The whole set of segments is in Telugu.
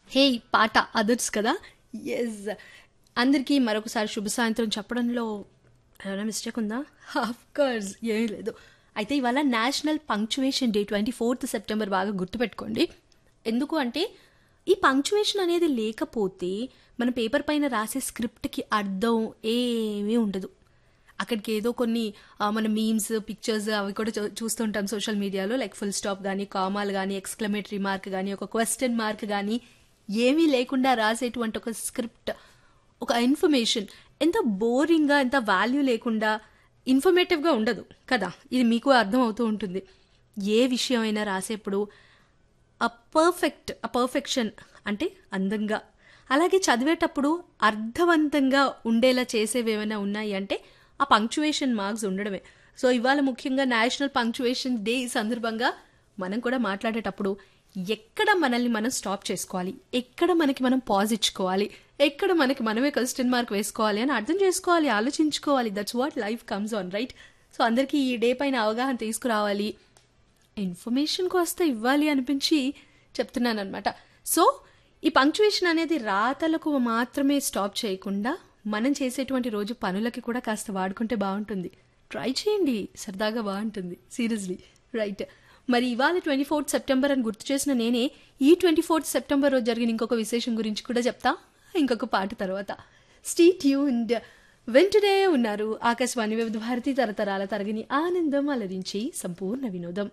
హే పాట అదర్స్ కదా ఎస్ అందరికీ మరొకసారి శుభ సాయంత్రం చెప్పడంలో ఏమైనా మిస్టేక్ ఉందా ఆఫ్ కోర్స్ ఏమీ లేదు అయితే ఇవాళ national punctuation day twenty fourth September బాగా గుర్తుపెట్టుకోండి ఎందుకు అంటే ఈ పంక్చువేషన్ అనేది లేకపోతే మన పేపర్ పైన రాసే స్క్రిప్ట్కి అర్థం ఏమీ ఉండదు అక్కడికి ఏదో కొన్ని ఆ, మన మీమ్స్ పిక్చర్స్ అవి కూడా చూ- చూస్తుంటాం సోషల్ మీడియాలో లైక్ ఫుల్ స్టాప్ కానీ కామాలు కానీ ఎక్స్క్లమేటరీ మార్క్ కానీ ఒక క్వశ్చన్ మార్క్ కానీ ఏమీ లేకుండా రాసేటువంటి ఒక స్క్రిప్ట్ ఒక ఇన్ఫర్మేషన్ ఎంత బోరింగ్గా ఎంత వాల్యూ లేకుండా ఇన్ఫర్మేటివ్గా ఉండదు కదా ఇది మీకు అర్థం అవుతూ ఉంటుంది ఏ విషయం అయినా రాసేప్పుడు అ పర్ఫెక్ట్ అ పర్ఫెక్షన్ అంటే అందంగా అలాగే చదివేటప్పుడు అర్థవంతంగా ఉండేలా చేసేవి ఏమైనా ఉన్నాయి అంటే ఆ పంక్చువేషన్ మార్క్స్ ఉండడమే సో ఇవాళ ముఖ్యంగా నేషనల్ పంక్చువేషన్ డే సందర్భంగా మనం కూడా మాట్లాడేటప్పుడు ఎక్కడ మనల్ని మనం స్టాప్ చేసుకోవాలి ఎక్కడ మనకి మనం పాజ్ ఇచ్చుకోవాలి ఎక్కడ మనకి మనమే క్వశ్చన్ మార్క్ వేసుకోవాలి అని అర్థం చేసుకోవాలి ఆలోచించుకోవాలి that's what life comes on right so అందరికీ ఈ డే పైన అవగాహన తీసుకురావాలి ఇన్ఫర్మేషన్ వస్తే ఇవ్వాలి అనిపించి చెప్తున్నాను అనమాట సో ఈ పంక్చువేషన్ అనేది రాతలకు మాత్రమే స్టాప్ చేయకుండా మనం చేసేటువంటి రోజు పనులకి కూడా కాస్త వాడుకుంటే బాగుంటుంది ట్రై చేయండి సరదాగా బాగుంటుంది సీరియస్లీ రైట్ మరి ఇవాళ ట్వంటీ ఫోర్త్ సెప్టెంబర్ అని గుర్తు చేసిన నేనే ఈ ట్వంటీ ఫోర్త్ సెప్టెంబర్ రోజు జరిగిన ఇంకొక విశేషం గురించి కూడా చెప్తా ఇంకొక పాట తర్వాత స్టీ ట్యూన్డ్ వెంటనే ఉన్నారు ఆకాశవాణి వివిధ భారతి తరతరాల తరగని ఆనందం అలరించి సంపూర్ణ వినోదం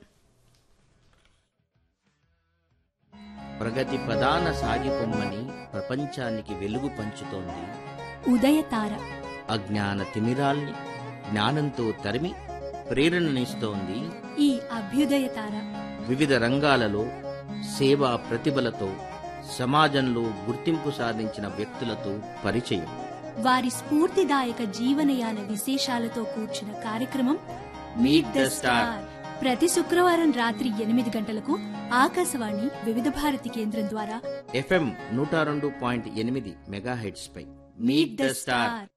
ప్రగతి ప్రధాన సాగిపొమ్మని ప్రపంచానికి వెలుగు పంచుతోంది ఉదయతార అజ్ఞాన తిమిరాల్ని జ్ఞానంతో తరిమి ప్రేరణనిస్తోంది ఈ అభ్యుదయతార వివిధ రంగాలలో సేవా ప్రతిభలతో సమాజంలో గుర్తింపు సాధించిన వ్యక్తులతో పరిచయం వారి స్ఫూర్తిదాయక జీవనయాన విశేషాలతో కూర్చిన కార్యక్రమం Meet the Star. ప్రతి శుక్రవారం రాత్రి ఎనిమిది గంటలకు ఆకాశవాణి వివిధ భారతి కేంద్రం ద్వారా ఎఫ్ఎం నూట రెండు పాయింట్ ఎనిమిది మెగాహెడ్స్ పై మీట్ ద స్టార్